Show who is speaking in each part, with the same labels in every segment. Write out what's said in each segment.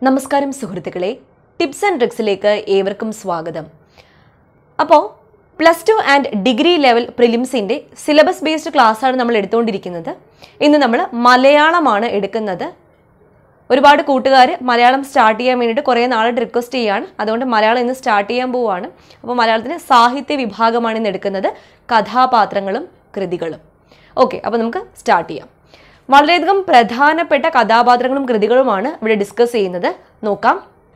Speaker 1: നമസ്കാരം സുഹൃത്തുക്കളെ tips and ട്രിക്സിലേക്ക് ഏവർക്കും സ്വാഗതം അപ്പോൾ plus two and degree level പ്രിലിംസിൻ്റെ സിലബസ് ബേസ്ഡ് ക്ലാസ്സാണ് നമ്മൾ എടുത്തുകൊണ്ടിരിക്കുന്നത് ഇന്ന് നമ്മൾ മലയാളമാണ് എടുക്കുന്നത് ഒരുപാട് കൂട്ടുകാർ മലയാളം സ്റ്റാർട്ട് ചെയ്യാൻ വേണ്ടിയിട്ട് കുറേ നാളായിട്ട് റിക്വസ്റ്റ് ചെയ്യുകയാണ് അതുകൊണ്ട് മലയാളം ഇന്ന് സ്റ്റാർട്ട് ചെയ്യാൻ പോവുകയാണ് അപ്പോൾ മലയാളത്തിന് സാഹിത്യ വിഭാഗമാണ് ഇന്ന് എടുക്കുന്നത് കഥാപാത്രങ്ങളും കൃതികളും ഓക്കെ അപ്പോൾ നമുക്ക് സ്റ്റാർട്ട് ചെയ്യാം വളരെയധികം പ്രധാനപ്പെട്ട കഥാപാത്രങ്ങളും കൃതികളുമാണ് ഇവിടെ ഡിസ്കസ് ചെയ്യുന്നത് നോക്കാം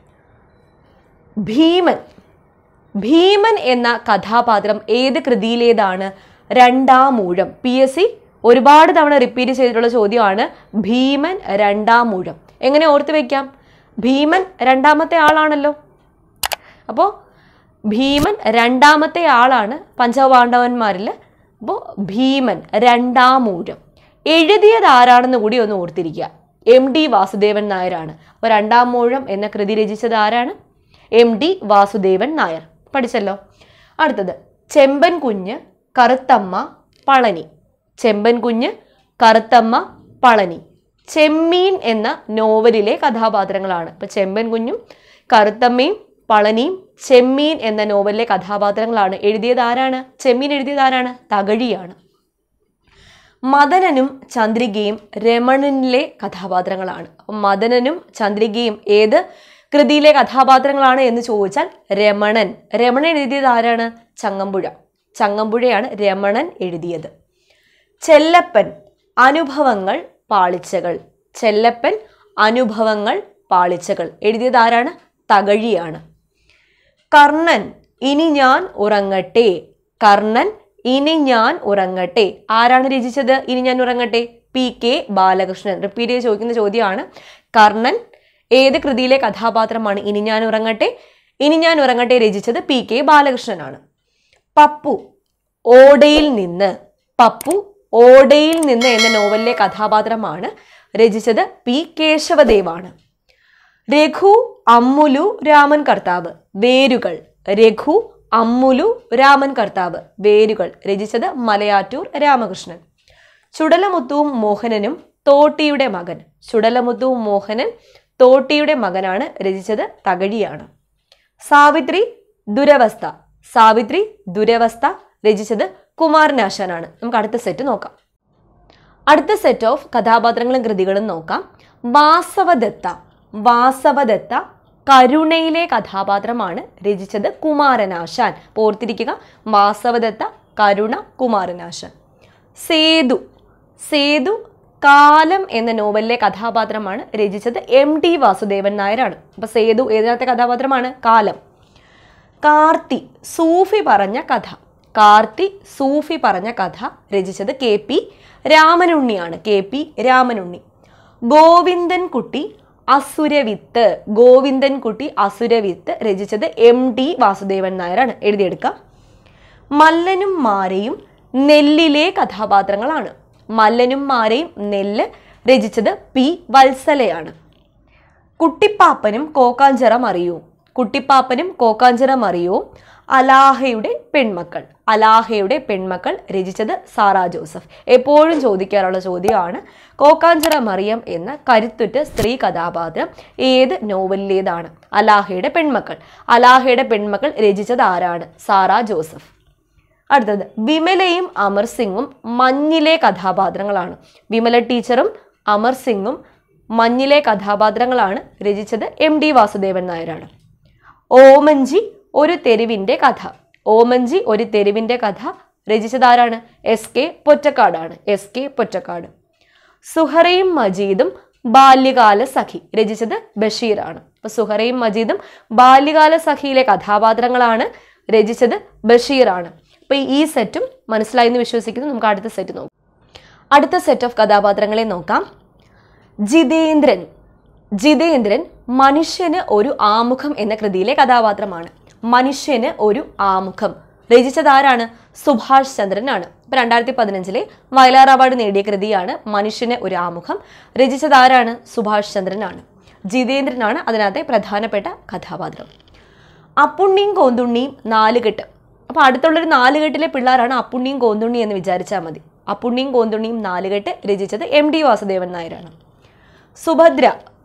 Speaker 1: ഭീമൻ ഭീമൻ എന്ന കഥാപാത്രം ഏത് കൃതിയിലേതാണ് രണ്ടാമൂഴം പി എസ് സി ഒരുപാട് തവണ റിപ്പീറ്റ് ചെയ്തിട്ടുള്ള ചോദ്യമാണ് ഭീമൻ രണ്ടാമൂഴം എങ്ങനെ ഓർത്ത് വെക്കാം ഭീമൻ രണ്ടാമത്തെ ആളാണല്ലോ അപ്പോൾ ഭീമൻ രണ്ടാമത്തെ ആളാണ് പഞ്ചപാണ്ഡവന്മാരിൽ അപ്പോൾ ഭീമൻ രണ്ടാമൂഴം എഴുതിയത് ആരാണെന്ന് കൂടി ഒന്ന് ഓർത്തിരിക്കുക എം ഡി വാസുദേവൻ നായരാണ് അപ്പോൾ രണ്ടാം മൂഴം എന്ന കൃതി രചിച്ചത് ആരാണ് എം ഡി വാസുദേവൻ നായർ പഠിച്ചല്ലോ അടുത്തത് ചെമ്പൻ കുഞ്ഞ് കറുത്തമ്മ പളനി ചെമ്പൻ കുഞ്ഞ് കറുത്തമ്മ പളനി ചെമ്മീൻ എന്ന നോവലിലെ കഥാപാത്രങ്ങളാണ് ഇപ്പൊ ചെമ്പൻ കുഞ്ഞും കറുത്തമ്മയും പളനിയും ചെമ്മീൻ എന്ന നോവലിലെ കഥാപാത്രങ്ങളാണ് എഴുതിയത് ആരാണ് ചെമ്മീൻ എഴുതിയത് ആരാണ് തകഴിയാണ് മദനനും ചന്ദ്രികയും രമണനിലെ കഥാപാത്രങ്ങളാണ് അപ്പം മദനനും ചന്ദ്രികയും ഏത് കൃതിയിലെ കഥാപാത്രങ്ങളാണ് എന്ന് ചോദിച്ചാൽ രമണൻ രമണൻ എഴുതിയത് ആരാണ് ചങ്ങമ്പുഴ ചങ്ങമ്പുഴയാണ് രമണൻ എഴുതിയത് ചെല്ലപ്പൻ അനുഭവങ്ങൾ പാളിച്ചകൾ ചെല്ലപ്പൻ അനുഭവങ്ങൾ പാളിച്ചകൾ എഴുതിയത് ആരാണ് തകഴിയാണ് കർണൻ ഇനി ഞാൻ ഉറങ്ങട്ടെ കർണൻ ഇനി ഞാൻ ഉറങ്ങട്ടെ ആരാണ് രചിച്ചത് ഇനി ഞാൻ Urangatte P K Balakrishnan repeat ചെയ്ത് ചോദിക്കുന്ന ചോദ്യമാണ് കർണൻ ഏത് കൃതിയിലെ കഥാപാത്രമാണ് ഇനി ഞാൻ ഉറങ്ങട്ടെ ഇനി ഞാൻ ഉറങ്ങട്ടെ രചിച്ചത് പി കെ ബാലകൃഷ്ണനാണ് പപ്പു ഓടയിൽ നിന്ന് പപ്പു ഓടയിൽ നിന്ന് എന്ന നോവലിലെ കഥാപാത്രമാണ് രചിച്ചത് പി കേശവദേവാണ് രഘു അമ്മുലു രാമൻ കർത്താവ് വേരുകൾ രഘു അമ്മുലു രാമൻ കർത്താവ് വേരുകൾ രചിച്ചത് മലയാറ്റൂർ രാമകൃഷ്ണൻ ചുടലമുത്തുവും മോഹനനും തോട്ടിയുടെ മകൻ ചുടലമുത്തുവും മോഹനൻ തോട്ടിയുടെ മകനാണ് രചിച്ചത് തകഴിയാണ് സാവിത്രി ദുരവസ്ഥ സാവിത്രി ദുരവസ്ഥ രചിച്ചത് കുമാരനാശാനാണ് നമുക്ക് അടുത്ത സെറ്റ് നോക്കാം അടുത്ത സെറ്റ് ഓഫ് കഥാപാത്രങ്ങളും കൃതികളും നോക്കാം വാസവദത്ത വാസവദത്ത കരുണയിലെ കഥാപാത്രമാണ് രചിച്ചത് കുമാരനാശാൻ അപ്പോൾ ഓർത്തിരിക്കുക വാസവദത്ത കരുണ കുമാരനാശാൻ സേതു സേതു കാലം എന്ന നോവലിലെ കഥാപാത്രമാണ് രചിച്ചത് എം ടി വാസുദേവൻ നായരാണ് അപ്പോൾ സേതു ഏതിനകത്തെ കഥാപാത്രമാണ് കാലം കാർത്തി സൂഫി പറഞ്ഞ കഥ കാർത്തി സൂഫി പറഞ്ഞ കഥ രചിച്ചത് കെ പി രാമനുണ്ണിയാണ് കെ പി രാമനുണ്ണി ഗോവിന്ദൻ കുട്ടി അസുരവിത്ത് ഗോവിന്ദൻ കുട്ടി അസുരവിത്ത് രചിച്ചത് എം ടി വാസുദേവൻ നായരാണ് എഴുതിയെടുക്കാം മല്ലനും മാരയും നെല്ലിലെ കഥാപാത്രങ്ങളാണ് മല്ലനും മാരയും നെല്ല് രചിച്ചത് പി വത്സലയാണ് കുട്ടിപ്പാപ്പനും കോക്കാഞ്ചിറ മറിയവും കുട്ടിപ്പാപ്പനും കോക്കാഞ്ചിറ മറിയവും അലാഹയുടെ പെൺമക്കൾ അലാഹയുടെ പെൺമക്കൾ രചിച്ചത് സാറാ ജോസഫ് എപ്പോഴും ചോദിക്കാറുള്ള ചോദ്യമാണ് കോക്കാഞ്ചിറ മറിയം എന്ന കരുത്തുറ്റ സ്ത്രീ കഥാപാത്രം ഏത് നോവലിലേതാണ് അലാഹയുടെ പെൺമക്കൾ അലാഹയുടെ പെൺമക്കൾ രചിച്ചത് ആരാണ് സാറാ ജോസഫ് അടുത്തത് വിമലയും അമർ സിംഗും മഞ്ഞിലെ കഥാപാത്രങ്ങളാണ് വിമല ടീച്ചറും അമർ സിംഗും മഞ്ഞിലെ കഥാപാത്രങ്ങളാണ് രചിച്ചത് എം ഡി വാസുദേവൻ നായരാണ് ഓമഞ്ചി ഒരു തെരുവിൻ്റെ കഥ ഓമഞ്ചി ഒരു തെരുവിൻ്റെ കഥ രചിച്ചത് ആരാണ് എസ് കെ പൊറ്റക്കാടാണ് എസ് കെ പൊറ്റക്കാട് സുഹറയും മജീദും ബാല്യകാല സഖി രചിച്ചത് ബഷീറാണ് അപ്പൊ സുഹറയും മജീദും ബാല്യകാല സഖിയിലെ കഥാപാത്രങ്ങളാണ് രചിച്ചത് ബഷീറാണ് അപ്പൊ ഈ സെറ്റും മനസ്സിലായി എന്ന് വിശ്വസിക്കുന്നു നമുക്ക് അടുത്ത സെറ്റ് നോക്കാം അടുത്ത സെറ്റ് ഓഫ് കഥാപാത്രങ്ങളെ നോക്കാം ജിതേന്ദ്രൻ ജിതേന്ദ്രൻ മനുഷ്യന് ഒരു ആമുഖം എന്ന കൃതിയിലെ കഥാപാത്രമാണ് മനുഷ്യന് ഒരു ആമുഖം രചിച്ചത് ആരാണ് സുഭാഷ് ചന്ദ്രനാണ് ഇപ്പൊ രണ്ടായിരത്തി പതിനഞ്ചിലെ വയലാർ അവാർഡ് നേടിയ കൃതിയാണ് മനുഷ്യന് ഒരു ആമുഖം രചിച്ചത് ആരാണ് സുഭാഷ് ചന്ദ്രനാണ് ജിതേന്ദ്രനാണ് അതിനകത്തെ പ്രധാനപ്പെട്ട കഥാപാത്രം അപ്പുണ്ണിയും കോന്തുണ്ണിയും നാലുകെട്ട് അപ്പൊ അടുത്തുള്ളൊരു നാലുകെട്ടിലെ പിള്ളേരാണ് അപ്പുണ്ണിയും കോന്തുണ്ണി എന്ന് വിചാരിച്ചാൽ മതി അപ്പുണ്ണിയും കോന്തുണ്ണിയും നാലുകെട്ട് രചിച്ചത് എം ഡി വാസുദേവൻ നായരാണ് സുഭദ്ര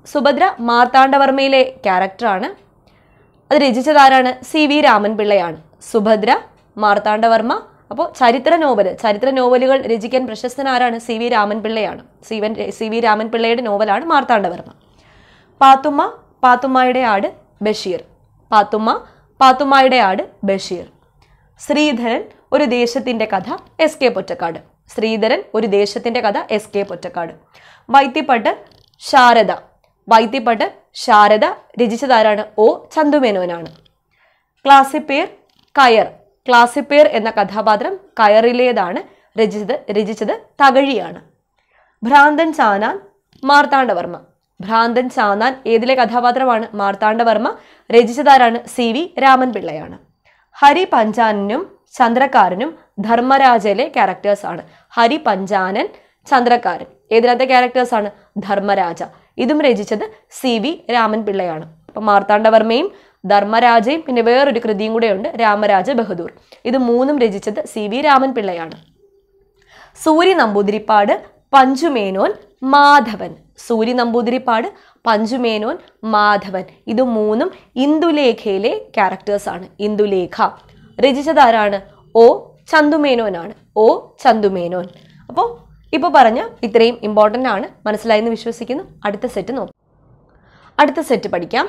Speaker 1: സുഭദ്ര മാർത്താണ്ഡവർമ്മയിലെ ക്യാരക്ടറാണ് അത് രചിച്ചത് ആരാണ് സി വി രാമൻ പിള്ളയാണ് സുഭദ്ര മാർത്താണ്ഡവർമ്മ അപ്പോൾ ചരിത്ര നോവൽ ചരിത്ര നോവലുകൾ രചിക്കാൻ പ്രശസ്തൻ ആരാണ് സി വി രാമൻ പിള്ളയാണ് സി വൻ സി വി രാമൻ പിള്ളയുടെ നോവലാണ് മാർത്താണ്ഡവർമ്മ പാത്തുമ്മ പാത്തുമ്മയുടെ ആട് ബഷീർ പാത്തുമ്മ പാത്തുമ്മയുടെ ആട് ബഷീർ ശ്രീധരൻ ഒരു ദേശത്തിന്റെ കഥ എസ് കെ പൊറ്റക്കാട് ശ്രീധരൻ ഒരു ദേശത്തിന്റെ കഥ എസ് കെ പൊറ്റക്കാട് വൈത്തിപ്പട്ട് ശാരദ വൈത്തിപ്പട്ട് ശാരദ രചിച്ചതാരാണ് ഒ ചന്തുമേനോനാണ് ക്ലാസിപ്പേർ കയർ ക്ലാസിപ്പേർ എന്ന കഥാപാത്രം കയറിലേതാണ് രചിച്ചത് രചിച്ചത് തകഴിയാണ് ഭ്രാന്തൻ ചാനാൻ മാർത്താണ്ഡവർമ്മ ഭ്രാന്തൻ ചാന്നാൻ ഏതിലെ കഥാപാത്രമാണ് മാർത്താണ്ഡവർമ്മ രചിച്ചതാരാണ് സി വി രാമൻപിള്ളയാണ് ഹരി പഞ്ചാനനും ചന്ദ്രക്കാരനും ധർമ്മരാജയിലെ ക്യാരക്ടേഴ്സ് ആണ് ഹരി പഞ്ചാനൻ ചന്ദ്രക്കാരൻ ഏതിനകത്തെ ക്യാരക്ടേഴ്സ് ആണ് ധർമ്മരാജ ഇതും രചിച്ചത് സി വി രാമൻപിള്ളയാണ് അപ്പം മാർത്താണ്ഡവർമ്മയും ധർമ്മരാജയും പിന്നെ വേറൊരു കൃതിയും കൂടെയുണ്ട് രാമരാജ ബഹദൂർ ഇത് മൂന്നും രചിച്ചത് സി വി രാമൻപിള്ളയാണ് സൂര്യ നമ്പൂതിരിപ്പാട് പഞ്ചുമേനോൻ മാധവൻ സൂര്യ നമ്പൂതിരിപ്പാട് പഞ്ചുമേനോൻ മാധവൻ ഇത് മൂന്നും ഇന്ദുലേഖയിലെ ക്യാരക്ടേഴ്സ് ആണ് ഇന്ദുലേഖ രചിച്ചതാരാണ് ഒ ചന്തുമേനോനാണ് ഒ ചന്തുമേനോൻ അപ്പോൾ ഇപ്പോൾ പറഞ്ഞ ഇത്രയും ഇമ്പോർട്ടൻ്റ് ആണ് മനസ്സിലായെന്ന് വിശ്വസിക്കുന്നു അടുത്ത സെറ്റ് നോക്കാം അടുത്ത സെറ്റ് പഠിക്കാം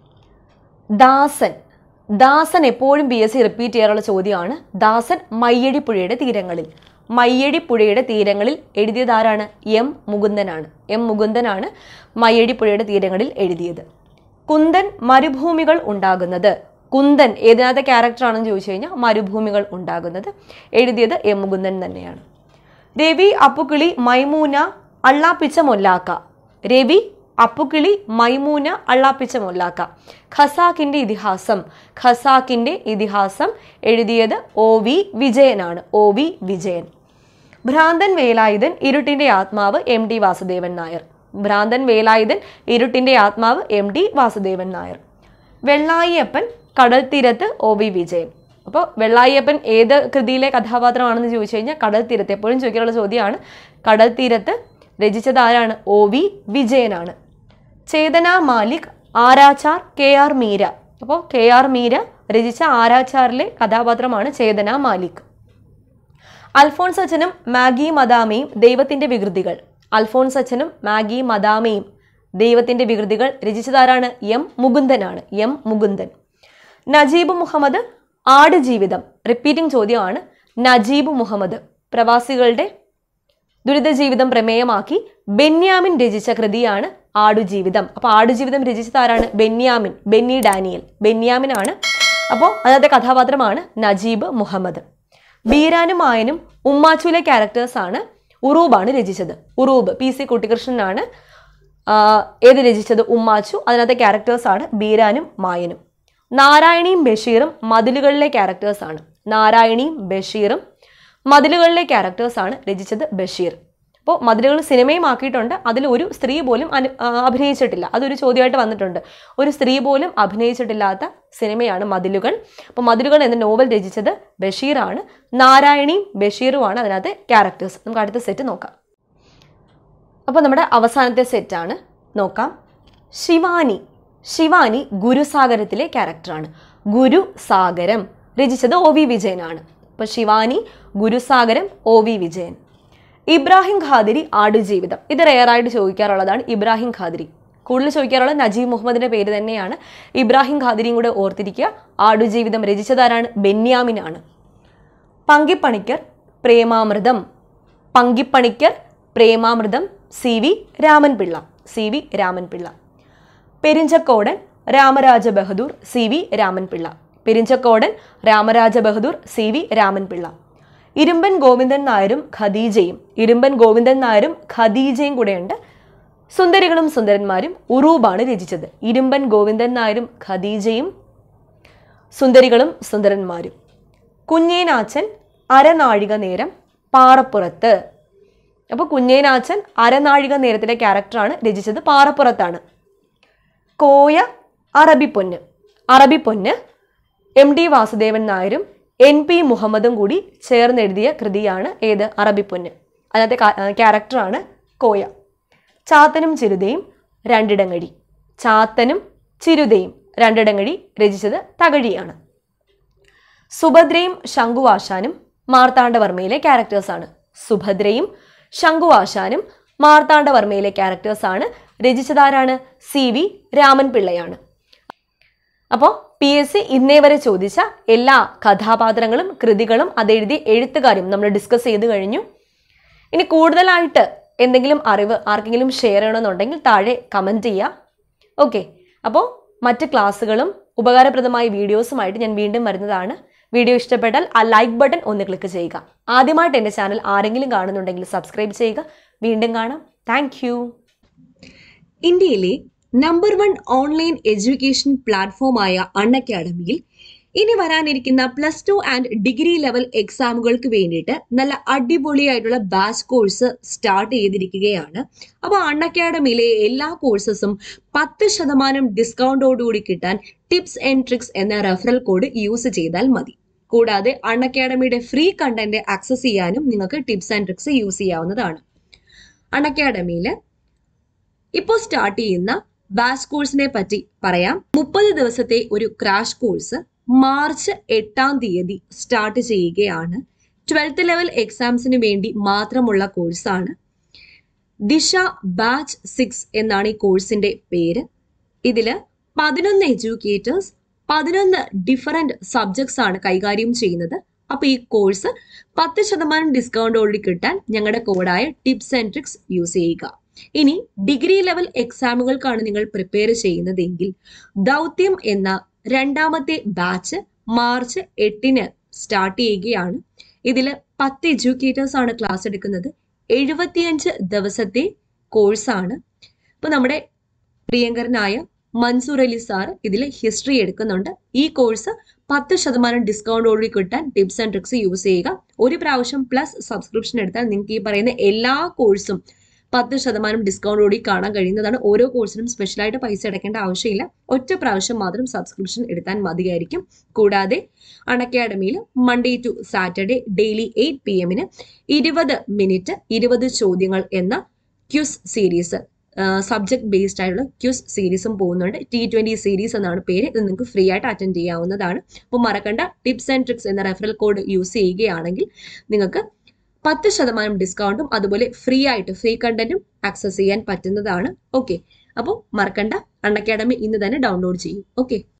Speaker 1: ദാസൻ ദാസൻ എപ്പോഴും ബി എസ് സി റിപ്പീറ്റ് ചെയ്യാറുള്ള ചോദ്യമാണ് ദാസൻ മയ്യടിപ്പുഴയുടെ തീരങ്ങളിൽ മയ്യടിപ്പുഴയുടെ തീരങ്ങളിൽ എഴുതിയത് ആരാണ് എം മുകുന്ദനാണ് എം മുകുന്ദനാണ് മയ്യടിപ്പുഴയുടെ തീരങ്ങളിൽ എഴുതിയത് കുന്തൻ മരുഭൂമികൾ ഉണ്ടാകുന്നത് കുന്തൻ ഏതിനകത്തെ ക്യാരക്ടറാണെന്ന് ചോദിച്ചു കഴിഞ്ഞാൽ മരുഭൂമികൾ ഉണ്ടാകുന്നത് എഴുതിയത് എം മുകുന്ദൻ തന്നെയാണ് രവി അപ്പുക്കിളി മൈമൂന അള്ളാപ്പിച്ച മൊല്ലാക്ക രവി അപ്പുക്കിളി മൈമൂന അള്ളാപ്പിച്ച മൊല്ലാക്ക ഖസാക്കിന്റെ ഇതിഹാസം ഖസാക്കിന്റെ ഇതിഹാസം എഴുതിയത് ഒ വി വിജയനാണ് ഒ വി വിജയൻ ഭ്രാന്തൻ വേലായുധൻ ഇരുട്ടിന്റെ ആത്മാവ് എം ടി വാസുദേവൻ നായർ ഭ്രാന്തൻ വേലായുധൻ ഇരുട്ടിന്റെ ആത്മാവ് M T Vasudevan Nair Vellayiyappan Kadal Theerathu O V Vijayan അപ്പോൾ വെള്ളായിയപ്പൻ ഏത് കൃതിയിലെ കഥാപാത്രമാണെന്ന് ചോദിച്ചു കഴിഞ്ഞാൽ കടൽ തീരത്ത് എപ്പോഴും ചോദിക്കാനുള്ള ചോദ്യമാണ് കടൽ തീരത്ത് രചിച്ചത് ആരാണ് ഒ വി വിജയനാണ് ചേതന മാലിക് ആരാച്ചാർ കെ ആർ മീര അപ്പോൾ കെ ആർ മീര രചിച്ച ആരാച്ചാറിലെ കഥാപാത്രമാണ് ചേതന മാലിക് അൽഫോൺസ് അച്ഛനും മാഗി മദാമയും ദൈവത്തിന്റെ വികൃതികൾ അൽഫോൺസ് അച്ഛനും മാഗി മദാമയും ദൈവത്തിന്റെ വികൃതികൾ രചിച്ചതാരാണ് എം മുകുന്ദനാണ് എം മുകുന്ദൻ നജീബ് മുഹമ്മദ് ആടുജീവിതം റിപ്പീറ്റിംഗ് ചോദ്യമാണ് നജീബ് മുഹമ്മദ് പ്രവാസികളുടെ ദുരിത ജീവിതം പ്രമേയമാക്കി ബെന്യാമിൻ രചിച്ച കൃതിയാണ് ആടുജീവിതം അപ്പോൾ ആടുജീവിതം രചിച്ചത് ആരാണ് ബെന്യാമിൻ ബെന്നി ഡാനിയൽ ബെന്യാമിനാണ് അപ്പോൾ അതിനകത്തെ കഥാപാത്രമാണ് നജീബ് മുഹമ്മദ് ബീരാനും മായനും ഉമ്മാച്ചുലെ ക്യാരക്ടേഴ്സ് ആണ് ഉറൂബാണ് രചിച്ചത് ഉറൂബ് പി സി കുട്ടികൃഷ്ണനാണ് ആ, ഏത് രചിച്ചത് ഉമ്മാച്ചു അതിനകത്തെ ക്യാരക്ടേഴ്സ് ആണ് ബീരാനും മായനും നാരായണിയും ബഷീറും മതിലുകളിലെ ക്യാരക്ടേഴ്സ് ആണ് നാരായണിയും ബഷീറും മതിലുകളിലെ ക്യാരക്ടേഴ്സ് ആണ് രചിച്ചത് ബഷീർ അപ്പോൾ മതിലുകൾ സിനിമയും ആക്കിയിട്ടുണ്ട് അതിൽ ഒരു സ്ത്രീ പോലും അനു ആ, അഭിനയിച്ചിട്ടില്ല അതൊരു ചോദ്യമായിട്ട് വന്നിട്ടുണ്ട് ഒരു സ്ത്രീ പോലും അഭിനയിച്ചിട്ടില്ലാത്ത സിനിമയാണ് മതിലുകൾ അപ്പോൾ മതിലുകൾ എന്ന നോവൽ രചിച്ചത് ബഷീറാണ് നാരായണിയും ബഷീറുമാണ് അതിനകത്തെ ക്യാരക്ടേഴ്സ് നമുക്ക് അടുത്ത സെറ്റ് നോക്കാം അപ്പോൾ നമ്മുടെ അവസാനത്തെ സെറ്റാണ് നോക്കാം ശിവാനി ശിവാനി ഗുരുസാഗരത്തിലെ ക്യാരക്ടറാണ് ഗുരുസാഗരം രചിച്ചത് ഒ വി വിജയനാണ് അപ്പോൾ ശിവാനി ഗുരുസാഗരം ഒ വി വിജയൻ ഇബ്രാഹിം ഖാദിരി ആടുജീവിതം ഇത് റെയറായിട്ട് ചോദിക്കാറുള്ളതാണ് ഇബ്രാഹിം ഖാദിരി കൂടുതൽ ചോദിക്കാറുള്ളത് നജീബ് മുഹമ്മദിന്റെ പേര് തന്നെയാണ് ഇബ്രാഹിം ഖാദിരിയും കൂടെ ഓർത്തിരിക്കുക ആടുജീവിതം രചിച്ചതാരാണ് ബെന്യാമിനാണ് Pankipanicker Premamritham Pankipanicker Premamritham C V Raman Pillai C V Raman Pillai Perinchakkodan Ramaraja Bahadur C V Raman Pillai Perinchakkodan Ramaraja Bahadur C V Raman Pillai Irumban Govindan നായരും ഖദീജയും ഇരുമ്പൻ ഗോവിന്ദൻ നായരും ഖദീജയും കൂടെയുണ്ട് സുന്ദരികളും സുന്ദരന്മാരും ഉറൂബാണ് രചിച്ചത് ഇരുമ്പൻ ഗോവിന്ദൻ നായരും ഖദീജയും സുന്ദരികളും സുന്ദരന്മാരും കുഞ്ഞേനാച്ചൻ അരനാഴിക നേരം പാറപ്പുറത്ത് അപ്പോൾ കുഞ്ഞേനാച്ചൻ അരനാഴിക നേരത്തിലെ ക്യാരക്ടറാണ് രചിച്ചത് പാറപ്പുറത്താണ് കോയ അറബിപ്പൊന്ന് അറബിപ്പൊന്ന് എം ഡി വാസുദേവൻ നായരും എൻ പി മുഹമ്മദും കൂടി ചേർന്നെഴുതിയ കൃതിയാണ് ഏത് അറബിപ്പൊന്ന് അതിനകത്തെ കാ- ആ, ക്യാരക്ടറാണ് കോയ ചാത്തനും ചിരുതയും രണ്ടിടങ്ങഴി ചാത്തനും ചിരുതയും രണ്ടിടങ്ങഴി രചിച്ചത് തകഴിയാണ് സുഭദ്രയും ശംഖുവാശാനും മാർത്താണ്ഡവർമ്മയിലെ ക്യാരക്ടേഴ്സാണ് സുഭദ്രയും ശംഖുവാശാനും മാർത്താണ്ഡവർമ്മയിലെ ക്യാരക്ടേഴ്സാണ് രചിച്ചതാരാണ് സി വി രാമൻ പിള്ളയാണ് അപ്പോൾ പി എസ് സി ഇന്നേ വരെ ചോദിച്ച എല്ലാ കഥാപാത്രങ്ങളും കൃതികളും അതെഴുതി എഴുത്തുകാരും നമ്മൾ ഡിസ്കസ് ചെയ്ത് കഴിഞ്ഞു ഇനി കൂടുതലായിട്ട് എന്തെങ്കിലും അറിവ് ആർക്കെങ്കിലും ഷെയർ ചെയ്യണമെന്നുണ്ടെങ്കിൽ താഴെ കമൻറ്റ് ചെയ്യുക ഓക്കെ അപ്പോൾ മറ്റ് ക്ലാസ്സുകളും ഉപകാരപ്രദമായ വീഡിയോസുമായിട്ട് ഞാൻ വീണ്ടും വരുന്നതാണ് വീഡിയോ ഇഷ്ടപ്പെട്ടാൽ ആ ലൈക്ക് ബട്ടൺ ഒന്ന് ക്ലിക്ക് ചെയ്യുക ആദ്യമായിട്ട് എൻ്റെ ചാനൽ ആരെങ്കിലും കാണുന്നുണ്ടെങ്കിൽ സബ്സ്ക്രൈബ് ചെയ്യുക വീണ്ടും കാണാം താങ്ക്
Speaker 2: ഇന്ത്യയിലെ നമ്പർ വൺ ഓൺലൈൻ എഡ്യൂക്കേഷൻ പ്ലാറ്റ്ഫോമായ അൺ അക്കാഡമിയിൽ ഇനി വരാനിരിക്കുന്ന plus two and degree level എക്സാമുകൾക്ക് വേണ്ടിയിട്ട് നല്ല അടിപൊളിയായിട്ടുള്ള ബാച്ച് കോഴ്സ് സ്റ്റാർട്ട് ചെയ്തിരിക്കുകയാണ് അപ്പോൾ അൺ അക്കാഡമിയിലെ എല്ലാ കോഴ്സസും പത്ത് ശതമാനം ഡിസ്കൗണ്ടോടുകൂടി കിട്ടാൻ ടിപ്സ് ആൻഡ് ട്രിക്സ് എന്ന റെഫറൽ കോഡ് യൂസ് ചെയ്താൽ മതി കൂടാതെ അൺ അക്കാഡമിയുടെ ഫ്രീ കണ്ടന്റ് ആക്സസ് ചെയ്യാനും നിങ്ങൾക്ക് ടിപ്സ് ആൻഡ് ട്രിക്സ് യൂസ് ചെയ്യാവുന്നതാണ് അൺ അക്കാഡമിയിൽ ഇപ്പോൾ സ്റ്റാർട്ട് ചെയ്യുന്ന ബാച്ച് കോഴ്സിനെ പറ്റി പറയാം മുപ്പത് ദിവസത്തെ ഒരു ക്രാഷ് കോഴ്സ് മാർച്ച് എട്ടാം തീയതി സ്റ്റാർട്ട് ചെയ്യുകയാണ് ട്വൽത്ത് ലെവൽ എക്സാംസിന് വേണ്ടി മാത്രമുള്ള കോഴ്സാണ് ദിശ ബാച്ച് സിക്സ് എന്നാണ് ഈ കോഴ്സിന്റെ പേര് ഇതിൽ പതിനൊന്ന് എഡ്യൂക്കേറ്റേഴ്സ് പതിനൊന്ന് ഡിഫറെന്റ് സബ്ജക്ട്സ് ആണ് കൈകാര്യം ചെയ്യുന്നത് അപ്പൊ ഈ കോഴ്സ് പത്ത് ശതമാനം ഡിസ്കൗണ്ടോട് കിട്ടാൻ ഞങ്ങളുടെ കോഡായ ടിപ്സ് ആൻഡ് ട്രിക്സ് യൂസ് ചെയ്യുക ഇനി ഡിഗ്രി ലെവൽ എക്സാമുകൾക്കാണ് നിങ്ങൾ പ്രിപ്പയർ ചെയ്യുന്നതെങ്കിൽ ദൗത്യം എന്ന രണ്ടാമത്തെ ബാച്ച് മാർച്ച് എട്ടിന് സ്റ്റാർട്ട് ചെയ്യുകയാണ് ഇതിൽ പത്ത് എഡ്യൂക്കേറ്റേഴ്സ് ആണ് ക്ലാസ് എടുക്കുന്നത് എഴുപത്തിയഞ്ച് ദിവസത്തെ കോഴ്സാണ് ഇപ്പൊ നമ്മുടെ പ്രിയങ്കരനായ മൻസൂർ അലി സാർ ഇതിൽ ഹിസ്റ്ററി എടുക്കുന്നുണ്ട് ഈ കോഴ്സ് പത്ത് ശതമാനം ഡിസ്കൗണ്ടോടുകൂടി കിട്ടാൻ ടിപ്സ് ആൻഡ് ട്രിക്സ് യൂസ് ചെയ്യുക ഒരു പ്രാവശ്യം പ്ലസ് സബ്സ്ക്രിപ്ഷൻ എടുത്താൽ നിങ്ങൾക്ക് ഈ പറയുന്ന എല്ലാ കോഴ്സും പത്ത് ശതമാനം ഡിസ്കൗണ്ടോടി കാണാൻ കഴിയുന്നതാണ് ഓരോ കോഴ്സിനും സ്പെഷ്യലായിട്ട് പൈസ അടയ്ക്കേണ്ട ആവശ്യമില്ല ഒറ്റ പ്രാവശ്യം മാത്രം സബ്സ്ക്രിപ്ഷൻ എടുത്താൽ മതിയായിരിക്കും കൂടാതെ അൺ അക്കാഡമിയിൽ Monday to Saturday daily eight P എമ്മിന് ഇരുപത് മിനിറ്റ് ഇരുപത് ചോദ്യങ്ങൾ എന്ന ക്യൂസ് സീരീസ് സബ്ജക്ട് ബേസ്ഡ് ആയിട്ടുള്ള ക്യൂസ് സീരീസും പോകുന്നുണ്ട് ടി ട്വന്റി സീരീസ് എന്നാണ് പേര് ഇത് നിങ്ങൾക്ക് ഫ്രീ ആയിട്ട് അറ്റൻഡ് ചെയ്യാവുന്നതാണ് അപ്പോൾ മറക്കണ്ട ടിപ്സ് ആൻഡ് ട്രിക്സ് എന്ന റെഫറൽ കോഡ് യൂസ് ചെയ്യുകയാണെങ്കിൽ നിങ്ങൾക്ക് പത്ത് ശതമാനം ഡിസ്കൗണ്ടും അതുപോലെ ഫ്രീ ആയിട്ട് ഫ്രീ കണ്ടന്റും ആക്സസ് ചെയ്യാൻ പറ്റുന്നതാണ് ഓക്കെ അപ്പോൾ മറക്കണ്ട അൺ അക്കാഡമി ഇന്ന് തന്നെ ഡൗൺലോഡ് ചെയ്യും ഓക്കെ